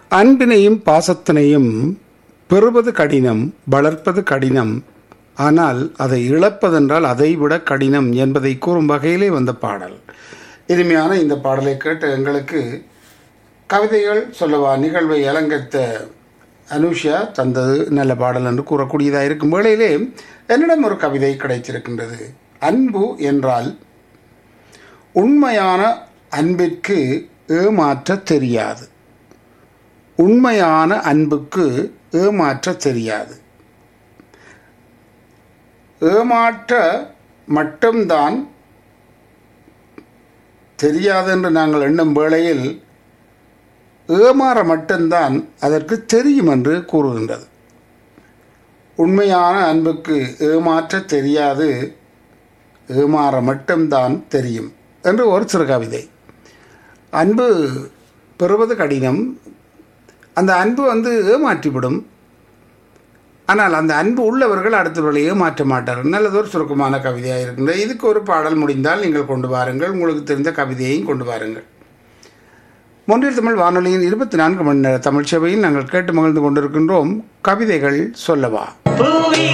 அன்பினையும் பாசத்தினையும் பெறுவது கடினம் வளர்ப்பது கடினம் ஆனால் அதை இழப்பதென்றால் அதைவிட கடினம் என்பதை கூறும் வகையிலே வந்த பாடல் இனிமையான இந்த பாடலை கேட்ட எங்களுக்கு கவிதைகள் சொல்லவா நிகழ்வை அலங்கரித்த அனுஷா தந்தது நல்ல பாடல் என்று கூறக்கூடியதாக இருக்கும் வேளையிலே என்னிடம் ஒரு கவிதை கிடைத்திருக்கின்றது அன்பு என்றால் உண்மையான அன்பிற்கு ஏமாற்ற தெரியாது உண்மையான அன்புக்கு ஏமாற்ற தெரியாது ஏமாற்ற மட்டும்தான் தெரியாது என்று நாங்கள் எண்ணும் வேளையில் ஏமாற மட்டும்தான் அதற்கு தெரியும் என்று கூறுகின்றது உண்மையான அன்புக்கு ஏமாற்ற தெரியாது ஏமாற மட்டும்தான் தெரியும் என்று ஒரு சிறு கவிதை அன்பு பெறுவது கடினம் அந்த அன்பு வந்து ஏமாற்றிவிடும் ஆனால் அந்த அன்பு உள்ளவர்கள் அடுத்தவர்களை ஏமாற்ற மாட்டார்கள் நல்லதொரு சுருக்கமான கவிதையாக இருக்கின்றது இதுக்கு ஒரு பாடல் முடிந்தால் நீங்கள் கொண்டு வாருங்கள் உங்களுக்கு தெரிந்த கவிதையையும் கொண்டு வாருங்கள் மொன்றில் தமிழ் வானொலியின் இருபத்தி நான்கு மணி நேர தமிழ் சேவையில் நாங்கள் கேட்டு மகிழ்ந்து கொண்டிருக்கின்றோம் கவிதைகள் சொல்லவா